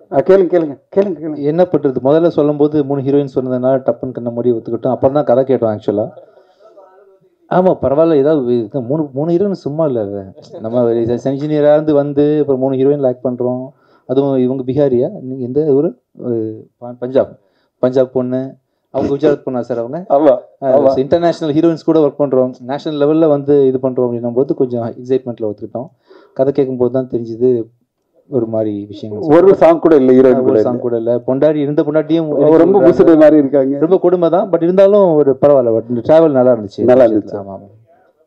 ஆ, கேளுங்க கேளுங்க கேளுங்க கேளுங்க என்ன பண்ணுறது முதல்ல சொல்லும்போது மூணு ஹீரோயின் சொன்னதுனால டப்புன்னு கண்ண மூடி ஒத்துக்கிட்டோம் அப்புறம் தான் கதை கேட்டோம் ஆக்சுவலாக ஆமாம் பரவாயில்ல ஏதாவது இது மூணு மூணு ஹீரோயின் சும்மா இல்லை அது. நம்ம இன்ஜினியராக இருந்து வந்து அப்புறம் மூணு ஹீரோயின் லேக் பண்ணுறோம் அதுவும் இவங்க பிஹாரியா நீங்கள் எந்த ஊர் பஞ்சாப் பஞ்சாப் பொண்ணு அவங்க குஜராத் பொண்ணா சார் அவங்க ஆமா ஆமா. இன்டர்நேஷனல் ஹீரோயின்ஸ் கூட ஒர்க் பண்ணுறோம் நேஷனல் லெவலில் வந்து இது பண்ணுறோம் அப்படின்னும் போது கொஞ்சம் எக்ஸைட்மெண்ட்டில் ஒத்துக்கிட்டோம் கதை கேட்கும்போது தான் தெரிஞ்சுது ஒரு மாதிரி விஷயங்கள் ஒரு சாங் கூட இல்ல ஹீரோயின் கூட ஒரு இல்ல. சாங் கூட இல்ல பொண்டாடி இருந்த பொண்டாட்டியும் அவங்க ரொம்ப புசுடு மாதிரி இருக்காங்க ரொம்ப கொடுமை தான் பட் இருந்தாலும் ஒரு பரவாயில்ல பட் இந்த டிராவல் நல்லா இருந்துச்சு நல்லா இருந்துச்சு. ஆமா ஆமா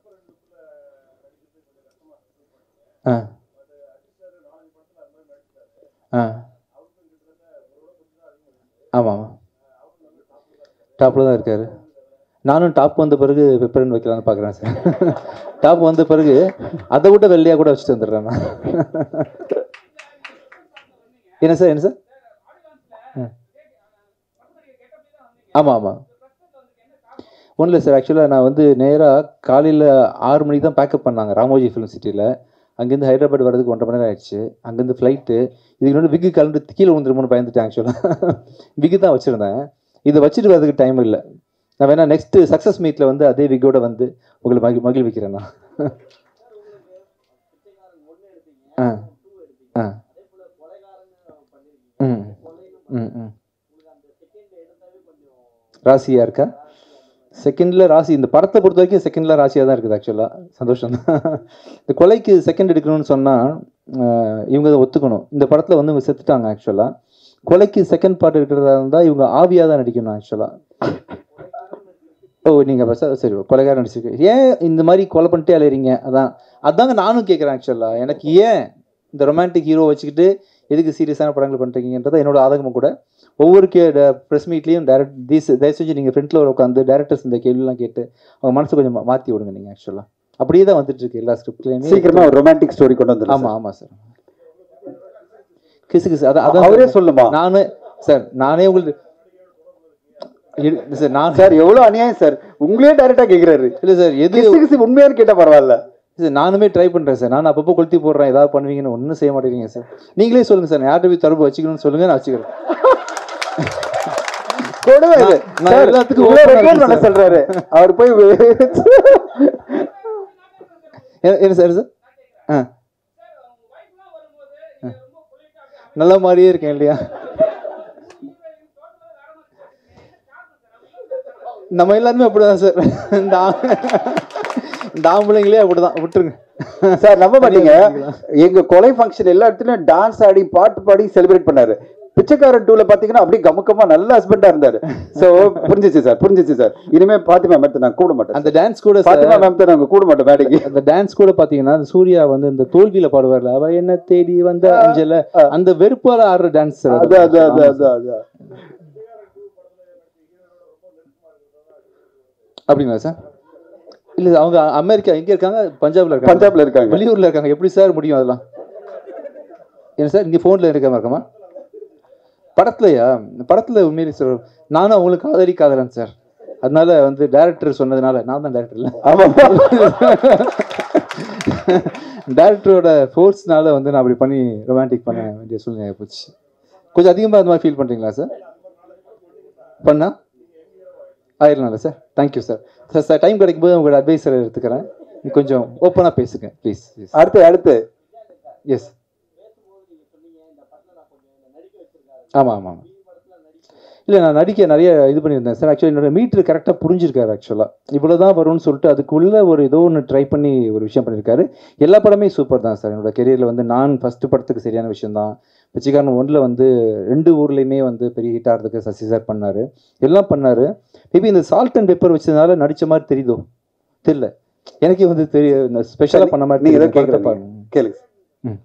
ஆ ஆ ஆமா ஆமா டாப்ல தான் இருக்காரு நானும் டாப் வந்த பிறகு பெப்பரன் வைக்கலாம்னு பார்க்குறேன் சார் டாப் வந்த பிறகு அதை விட வெள்ளையா கூட வச்சுட்டு வந்துடுறேன் நான் என்ன சார் என்ன சார் ம். ஆமாம் ஆமாம் ஒன்றும் இல்லை சார் ஆக்சுவலாக நான் வந்து நேராக காலையில் ஆறு மணிக்கு தான் பேக்கப் பண்ணாங்க ராமோஜி ஃபிலிம் சிட்டியில் அங்கேருந்து ஹைதராபாத் வரதுக்கு ஒன்றரை மணி நேரம் ஆயிடுச்சு அங்கேருந்து ஃப்ளைட்டு இதுக்கு முன்னாடி விக்கு கலந்து கீழே விழுந்துருமோன்னு பயந்துட்டேன் ஆக்சுவலாக விக்கு தான் வச்சுருந்தேன் இதை வச்சுட்டு வரதுக்கு டைம் இல்லை நான் வேணா நெக்ஸ்ட் சக்ஸஸ் மீட்டில் வந்து அதே விக்கோட வந்து உங்களை மகி மகிழ்விக்கிறேன் நான் ஆ ஆ ம் ம் ம் ராசியா இருக்கா செகண்ட்ல ராசி இந்த படத்தை பொறுத்த வரைக்கும் செகண்ட்ல ராசியா தான் இருக்குது ஆக்சுவலா சந்தோஷம் தான் இந்த கொலைக்கு செகண்ட் எடுக்கணும்னு சொன்னா ஆஹ், இவங்க அதை ஒத்துக்கணும் இந்த படத்துல வந்து இவங்க செத்துட்டாங்க ஆக்சுவலா கொலைக்கு செகண்ட் பார்ட் இருக்கிறதா இருந்தா இவங்க ஆவியா தான் நடிக்கணும் ஆக்சுவலா ஓ நீங்க பஸ் சரி கொலைகாரன் நடிச்சிருக்கு ஏன் இந்த மாதிரி கொலை பண்ணிட்டே அலையறீங்க அதான் அதாங்க நானும் கேட்குறேன் ஆக்சுவலா எனக்கு ஏன் இந்த ரொமான்டிக் ஹீரோ வச்சுக்கிட்டு எதுக்கு சீரியஸான படங்கள் பண்ணுறீங்கன்றது என்னோட ஆதகமும் கூட ஒவ்வொரு கே ப்ரெஸ் மீட்லேயும் டேரக்ட் தீஸ் தயவு செஞ்சு நீங்கள் ஃப்ரண்ட்டில் உட்காந்து டேரக்டர்ஸ் இந்த கேள்விலாம் கேட்டு அவங்க மனசு கொஞ்சம் மா- மாத்தி விடுங்க நீங்கள் ஆக்சுவலாக அப்படியே தான் வந்துட்டு இருக்கு எல்லா ஸ்கிரிப்ட்லேயுமே சீக்கிரமா ஒரு ரொமான்டிக் ஸ்டோரி கொண்டு வந்துடும் ஆமாம் ஆமாம் சார் கிசு கிசு அதான் சார். அதான் அவரே சொல்லுமா நானே சார் நானே உங்களுக்கு இரு- சார் நான் சார் எவ்வளவு அநியாயம் சார் உங்களே டைரக்டா கேக்குறாரு இல்லை சார் எது கிசு கிசு உண்மையான்னு கேட்டா பரவாயில்ல சார் நானுமே ட்ரை பண்ணுறேன் சார் நான் அப்பப்போ கொளுத்தி போடுறேன் ஏதாவது பண்ணுவீங்கன்னு ஒன்றும் செய்ய மாட்டேங்கிறீங்க சார் நீங்களே சொல்லுங்கள் சார் யார்கிட்ட போய் தொடர்பு வச்சுக்கணும்னு சொல்லுங்கள் நான் வச்சுக்கிறேன் கொடுமை இது. நான் சார், எல்லாத்துக்கும் இவ்வளவு open ஆ recommend இருக்கேன் பண்ண சார். சொல்றாரு அவர் போய் என்ன- என்ன சார் சார் ஆ ஆ. நல்ல மாதிரியே இருக்கேன் இல்லையா நம்ம எல்லாருமே அப்படிதான் சார் இந்த ஆ- இந்த ஆம்பளைங்களே அப்படிதான் விட்டுருங்க சார் நம்ப மாட்டீங்க எங்க கொலை ஃபங்க்ஷன் எல்லா இடத்துலயும் டான்ஸ் ஆடி பாட்டு பாடி செலிப்ரேட் பண்ணாரு பிச்சைக்காரன் டூல பாத்தீங்கன்னா அப்படியே கமுக்கமா நல்ல ஹஸ்பண்டா இருந்தாரு சோ புரிஞ்சிச்சு சார் புரிஞ்சிச்சு சார் இனிமே பாத்திமா மேம் நான் கூட மாட்டேன் அந்த டான்ஸ் கூட சார் பாத்திமா மேம் தான் நாங்க கூட மாட்டோம் மேடைக்கு அந்த டான்ஸ் கூட பாத்தீங்கன்னா அந்த சூர்யா வந்து இந்த தோல்வியில பாடுவார்ல அவ என்ன தேடி வந்த அஞ்சல அந்த வெறுப்பால ஆடுற டான்ஸ் அது அது அது அது அது அப்படிங்களா சார் இல்ல அவங்க அமெரிக்கா எங்க இருக்காங்க பஞ்சாப்ல இருக்காங்க பஞ்சாப்ல இருக்காங்க வெளியூர்ல இருக்காங்க எப்படி சார் முடியும் அதெல்லாம் என்ன சார் இங்க போன்ல இருக்காம இருக்கமா படத்துலயா படத்துல உண்மையிலே சார் நானும் அவங்களுக்கு காதலி காதலன் சார் அதனால வந்து டைரக்டர் சொன்னதுனால நான் தான் டைரக்டர் இல்ல ஆமா டேரக்டரோட ஃபோர்ஸ்னால வந்து நான் அப்படி பண்ணி ரொமான்டிக் பண்ண வேண்டிய சூழ்நிலை போச்சு கொஞ்சம் அதிகமாக அந்த மாதிரி ஃபீல் பண்ணுறீங்களா சார் பண்ணா ஆயிரலாம்ல sir thank you sir sir sir time கிடைக்கும்போது உங்களோட அட்வைஸரை எடுத்துக்கிறேன் நீ கொஞ்சம் ஓப்பனாக பேசுங்க ப்ளீஸ் ப்ளீஸ் அடுத்து அடுத்து எஸ் ஆமாம் ஆமாம் ஆமாம் இல்லை நான் நடிக்க நிறைய இது பண்ணியிருந்தேன் சார் ஆக்சுவலி என்னோட மீட்ரு கரெக்டாக புரிஞ்சிருக்காரு ஆக்சுவலாக இவ்வளோ தான் வரும்னு சொல்லிட்டு அதுக்குள்ளே ஒரு ஏதோ ஒன்று ட்ரை பண்ணி ஒரு விஷயம் பண்ணியிருக்காரு எல்லா படமே சூப்பர் தான் சார் என்னோட கெரியரில் வந்து நான் ஃபஸ்ட்டு படத்துக்கு சரியான விஷயம் தான் பிச்சைக்காரன் ஒன்றில் வந்து ரெண்டு ஊர்லேயுமே வந்து பெரிய ஹிட் ஆகிறதுக்கு சசி சார் பண்ணார் எல்லாம் பண்ணார் மேபி இந்த சால்ட் அண்ட் பெப்பர் வச்சதுனால நடித்த மாதிரி தெரியுதோ தெரியல எனக்கே வந்து தெரிய ஸ்பெஷலாக பண்ண மாதிரி நீங்க ஏதோ தெரியுது. படத்தை கேக்குறீங்க பாருங்க கேளுங்க ம்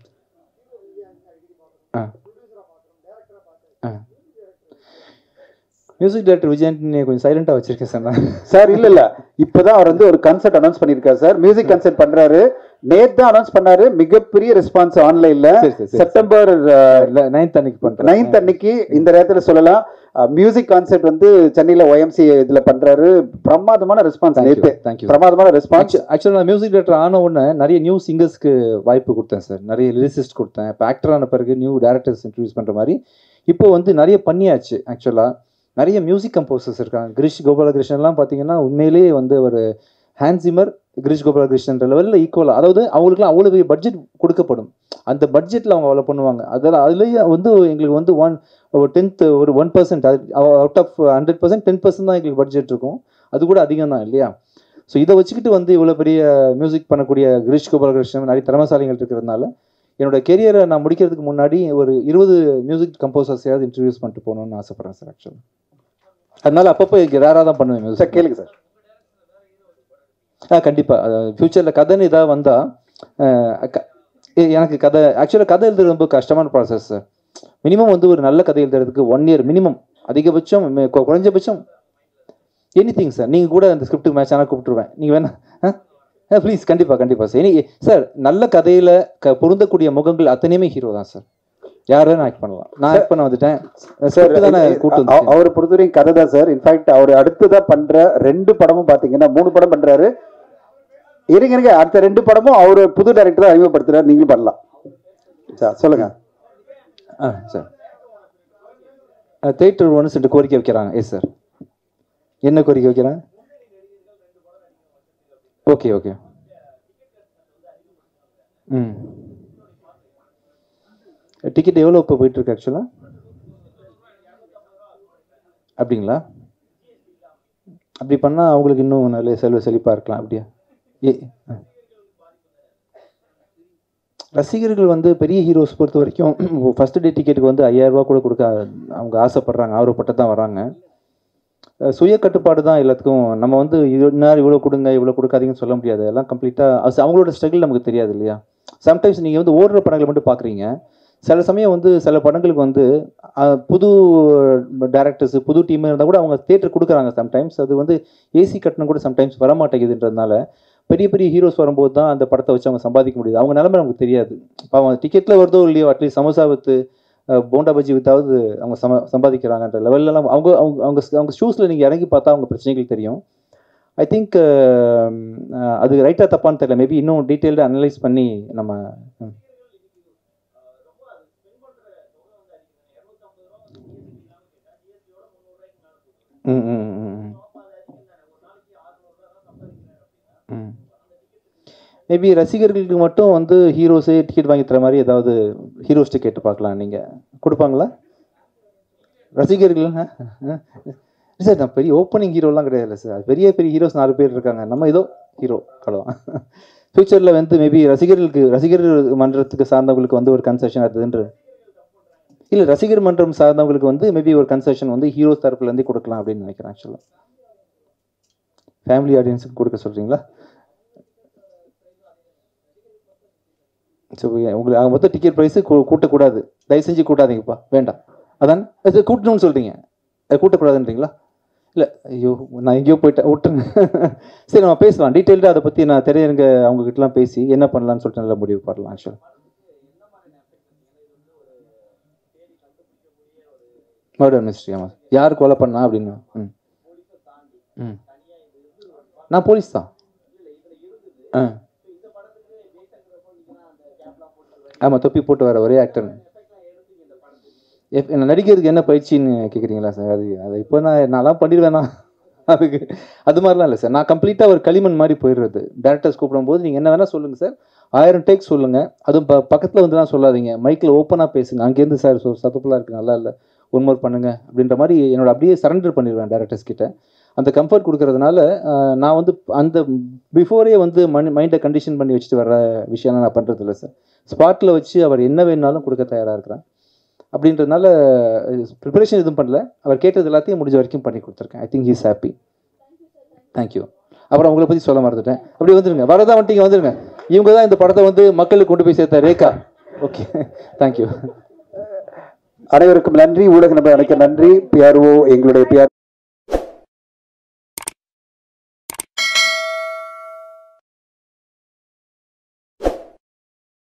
ஆ ஆ மியூசிக் டைரக்டர் விஜயன்டனே கொஞ்சம் சைலண்டாக வச்சிருக்கேன் சார் நான் சார் இல்ல இல்ல இப்பதான் அவர் வந்து ஒரு கன்சர்ட் அனௌன்ஸ் பண்ணிருக்காரு சார் மியூசிக் கன்சர்ட் பண்றாரு நேத்து தான் அனௌன்ஸ் பண்ணாரு மிகப்பெரிய ரெஸ்பான்ஸ் ஆன்லைன்ல சரி, சரி, சரி. செப்டம்பர் இல்லை நைன்த் அன்னைக்கு பண்ணுறேன் நைன்த் அன்னைக்கு இந்த நேரத்துல சொல்லலாம் மியூசிக் கான்செர்ட் வந்து சென்னையில ஒய்எம்சி இதுல பண்றாரு பிரமாதமான ரெஸ்பான்ஸ் நேத்து தேங்க்யூ பிரமாதமான ரெஸ்பான்ஸ் ஆக்சுவலாக நான் மியூசிக் டேரக்டர் ஆன உடனே நிறைய நியூ சிங்கர்ஸ்க்கு வாய்ப்பு கொடுத்தேன் சார் நிறைய லிரிசிஸ்ட் கொடுத்தேன் இப்போ ஆக்டர் ஆன பிறகு நியூ டேரக்டர்ஸ் இன்ட்ரடியூஸ் பண்ணுற மாதிரி இப்போ வந்து நிறைய பண்ணியாச்சு ஆக்சுவலாக நிறைய மியூசிக் கம்போசர்ஸ் இருக்காங்க கிரிஷ் கோபாலகிருஷ்ணன்லாம் பார்த்தீங்கன்னா உண்மையிலேயே வந்து ஒரு ஹேண்ட்ஸிமர் கிரிஷ் கோபாலகிருஷ்ணன் லெவலில் ஈக்குவலாக அதாவது அவங்களுக்குலாம் அவ்வளோ பெரிய பட்ஜெட் கொடுக்கப்படும் அந்த பட்ஜெட்டில் அவங்க அவ்வளோ பண்ணுவாங்க அதெல்லாம் அதுலேயே வந்து எங்களுக்கு வந்து ஒன் ஒரு டென்த் ஒரு one percent out of hundred percent ten percent தான் எங்களுக்கு பட்ஜெட் இருக்கும் அது கூட அதிகம் தான் இல்லையா ஸோ இதை வச்சுக்கிட்டு வந்து இவ்வளோ பெரிய மியூசிக் பண்ணக்கூடிய கிரீஷ் கோபாலகிருஷ்ணன் நிறைய திறமசாலிகள் இருக்கிறதுனால என்னோட கெரியரை நான் முடிக்கிறதுக்கு முன்னாடி ஒரு இருபது மியூசிக் கம்போசர்ஸையாவது இன்ட்ரடியூஸ் பண்ணிட்டு போகணும்னு ஆசைப்பட்றேன் சார் ஆக்சுவலாக அதனால அப்பப்போ ரேராக தான் பண்ணுவேன் சார் மியூசிக் கேளுங்க சார் ஆ கண்டிப்பாக ஃப்யூச்சரில் கதைன்னு இதாக வந்தால் எனக்கு கதை ஆக்சுவலாக கதை எழுதுறது ரொம்ப கஷ்டமான ப்ராசஸ் சார் மினிமம் வந்து ஒரு நல்ல கதை எழுதுறதுக்கு ஒன் இயர் மினிமம் அதிகபட்சம் மே- கு- குறைஞ்சபட்சம் எனி திங் சார் நீங்கள் கூட அந்த ஸ்கிரிப்ட்டுக்கு மேட்ச் ஆனால் கூப்பிட்டுருவேன் நீங்கள் வேணா ஆ ப்ளீஸ் கண்டிப்பாக கண்டிப்பாக சார் எனி சார் நல்ல கதையில் க பொருந்தக்கூடிய முகங்கள் அத்தனையுமே ஹீரோ தான் சார் யாரும் ஆக்ட் பண்ணலாம் நான் ஆக்ட் பண்ண வந்துட்டேன் சார் script தானே கூட்டு வந்துச்சு. அவர் பொறுத்தவரைக்கும் கதை தான் சார் இன்ஃபேக்ட் அவர் அடுத்ததா பண்ற ரெண்டு படமும் பாத்தீங்கன்னா மூணு படம் பண்றாரு இருங்க இருங்க அடுத்த ரெண்டு படமும் அவர் புது டைரக்டர் அறிமுகப்படுத்துறாரு நீங்களும் பண்ணலாம் சார் சொல்லுங்க ஆ சார் தேட்டர் ஒன்று ரெண்டு கோரிக்கை வைக்கிறாங்க எஸ் சார் என்ன கோரிக்கை வைக்கிறாங்க ஓகே ஓகே ம் டிக்கெட் எவ்வளோ இப்போ போயிட்டுருக்கு ஆக்சுவலாக அப்படிங்களா அப்படி பண்ணால் அவங்களுக்கு இன்னும் நல்ல செல்வ செழிப்பாக இருக்கலாம் அப்படியா ஏ ஆ. ரசிகர்கள் வந்து பெரிய ஹீரோஸ் பொறுத்த வரைக்கும் ஃபர்ஸ்ட் டே டிக்கெட்டுக்கு வந்து 5000 ரூபாய் கூட கொடுக்க அவங்க ஆசைப்படுறாங்க ஆர்வப்பட்டு தான் வராங்க அஹ் சுய கட்டுப்பாடு தான் எல்லாத்துக்கும் நம்ம வந்து இது நேரம் இவ்வளோ கொடுங்க இவ்வளோ கொடுக்காதீங்கன்னு சொல்ல முடியாது எல்லாம் கம்ப்ளீட்டாக அது அவங்களோட ஸ்ட்ரகிள் நமக்கு தெரியாது இல்லையா சம்டைம்ஸ் நீங்கள் வந்து ஓடுற படங்களை மட்டும் பார்க்குறீங்க சில சமயம் வந்து சில படங்களுக்கு வந்து அஹ், புது டேரக்டர்ஸ் புது டீம் இருந்தால் கூட அவங்க தேட்டர் கொடுக்குறாங்க சம்டைம்ஸ் அது வந்து ஏசி கட்டணம் கூட சம்டைம்ஸ் வரமாட்டேங்குதுன்றதுனால பெரிய பெரிய ஹீரோஸ் வரும்போது தான் அந்த படத்தை வச்சு அவங்க சம்பாதிக்க முடியுது அவங்க நிலைமை நமக்கு தெரியாது பாவம் டிக்கெட்டில் வருதோ இல்லையோ அட்லீஸ்ட் சமோசா வித்து அஹ், போண்டா பஜ்ஜி வித்தாவது அவங்க சம சம்பாதிக்கிறாங்கன்ற லெவல்லலாம் அவங்க அவங்க அவங்க அவங்க ஷூஸில் நீங்கள் இறங்கி பார்த்தா அவங்க பிரச்சனைகள் தெரியும் ஐ திங்க் அது ரைட்டாக தப்பான்னு தெரியல மேபி இன்னும் டீட்டெயில்டாக அனலைஸ் பண்ணி நம்ம ம். ம் ம் ம் ம் ம் மேபி ரசிகர்களுக்கு மட்டும் வந்து ஹீரோஸே டிக்கெட் வாங்கி தர மாதிரி ஏதாவது ஹீரோஸ் டிக்கெட் பார்க்கலாம் நீங்கள் கொடுப்பாங்களா ரசிகர்கள் ஆ? ஆ? சார் நான் பெரிய ஓப்பனிங் ஹீரோலாம் கிடையாது சார் பெரிய பெரிய ஹீரோஸ் நாலு பேர் இருக்காங்க நம்ம ஏதோ ஹீரோ அவ்வளோதான் ஃப்யூச்சரில் வந்து மேபி ரசிகர்களுக்கு ரசிகர்கள் மன்றத்துக்கு சார்ந்தவங்களுக்கு வந்து ஒரு கன்செஷன் அதுன்ற இல்லை ரசிகர் மன்றம் சார்ந்தவங்களுக்கு வந்து மேபி ஒரு கன்செஷன் வந்து ஹீரோஸ் தரப்புலேருந்தே கொடுக்கலாம் அப்படின்னு நினைக்கிறேன் ஆக்சுவலாக ஃபேமிலி ஆடியன்ஸுக்கு கொடுக்க சொல்கிறீங்களா ஸோ உங்களுக்கு அவங்க மொத்தம் டிக்கெட் ப்ரைஸு கூட்டக்கூடாது தயவு செஞ்சு கூட்டாதீங்கப்பா வேண்டாம் அதான் அது கூட்டணும்னு சொல்கிறீங்க அது கூட்டக்கூடாதுன்றீங்களா இல்லை ஐயோ நான் எங்கேயோ போயிட்டேன் விட்டுருங்க சரி நம்ம பேசலாம் டீட்டெயில்டாக அதை பற்றி நான் தெரியுங்க அவங்ககிட்டலாம் பேசி என்ன பண்ணலாம்னு சொல்லிட்டு நல்ல முடிவு பண்ணலாம் ஆக்சுவலாக மர்டர் மிஸ்ட்ரி ஆமாம் யார் கொலை பண்ணா அப்படின்னு ம் ம் நான் போலீஸ் தான் ஆ ஆமாம் தொப்பி போட்டு வர ஒரே ஆக்டர் என்ன நடிக்கிறதுக்கு என்ன பயிற்சின்னு கேட்குறீங்களா சார் அது அதை இப்போ நான் நான்லாம் பண்ணிடுவேனா அதுக்கு அது மாதிரிலாம் இல்லை சார் நான் கம்ப்ளீட்டாக ஒரு களிமண் மாதிரி போயிடுறது டேரக்டர்ஸ் கூப்பிடும்போது நீங்கள் என்ன வேணால் சொல்லுங்கள் சார் ஆயிரம் டேக் சொல்லுங்கள் அதுவும் ப பக்கத்தில் வந்துலாம் சொல்லாதீங்க மைக்கில் ஓப்பனாக பேசுங்க அங்கேருந்து சார் சொ சத்தப்பெல்லாம் இருக்குது நல்லா இல்லை ஒன் மோர் பண்ணுங்க அப்படின்ற மாதிரி என்னோட அப்படியே சரண்டர் பண்ணிடுவேன் டேரக்டர்ஸ் கிட்ட அந்த கம்ஃபர்ட் கொடுக்கறதுனால ஆஹ், நான் வந்து அந்த பிஃபோரே வந்து மண் மைண்டை கண்டிஷன் பண்ணி வச்சுட்டு வர விஷயம்லாம் நான் பண்ணுறது இல்லை சார் ஸ்பாட்டில் வச்சு அவர் என்ன வேணாலும் கொடுக்க தயாராக இருக்கிறேன் அப்படின்றதுனால ப்ரிப்பரேஷன் எதுவும் பண்ணல அவர் கேட்டது எல்லாத்தையும் முடிஞ்ச வரைக்கும் பண்ணி கொடுத்துருக்கேன் I think he's happy thank you அப்புறம் உங்களை பற்றி சொல்ல மறந்துட்டேன் அப்படி வந்துருங்க வரதா வந்துட்டீங்க வந்துருங்க இவங்க தான் இந்த படத்தை வந்து மக்களுக்கு கொண்டு போய் சேர்த்த ரேகா ஓகே தேங்க்யூ அனைவருக்கும் நன்றி ஊடக நபர் அனைக்கு நன்றி பிஆர்ஓ எங்களுடைய பிஆர்